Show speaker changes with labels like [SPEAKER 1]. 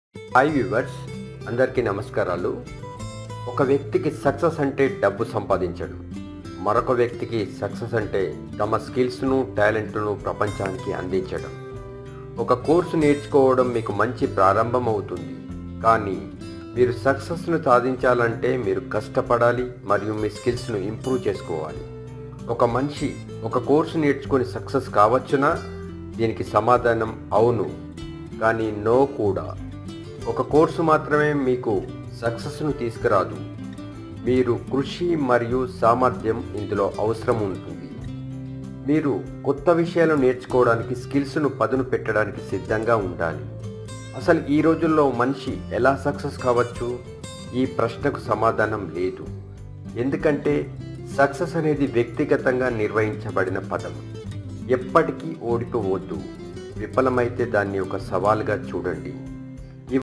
[SPEAKER 1] hi viewers అందరికీ నమస్కారాలు ఒక వ్యక్తికి సక్సెస్ అంటే డబ్బు సంపాదించడం మరొక వ్యక్తికి సక్సెస్ అంటే తమ స్కిల్స్ను టాలెంట్ను ప్రపంచానికి అందించడం ఒక కోర్సు నేర్చుకోవడం మీకు మంచి ప్రారంభం అవుతుంది కానీ మీరు సక్సెస్ను సాధించాలంటే మీరు కష్టపడాలి మరియు మీ స్కిల్స్ను ఇంప్రూవ్ చేసుకోవాలి ఒక మనిషి ఒక కోర్సు నేర్చుకొని సక్సెస్ కావచ్చునా దీనికి సమాధానం అవును కానీ నో కూడా ఒక కోర్సు మాత్రమే మీకు సక్సెస్ను తీసుకురాదు మీరు కృషి మరియు సామర్థ్యం ఇందులో అవసరం ఉంటుంది మీరు కొత్త విషయాలు నేర్చుకోవడానికి స్కిల్స్ను పదును పెట్టడానికి సిద్ధంగా ఉండాలి అసలు ఈ రోజుల్లో మనిషి ఎలా సక్సెస్ కావచ్చు ఈ ప్రశ్నకు సమాధానం లేదు ఎందుకంటే సక్సెస్ అనేది వ్యక్తిగతంగా నిర్వహించబడిన పదం ఎప్పటికీ ఓడిపోవద్దు విఫలమైతే దాన్ని ఒక సవాల్గా చూడండి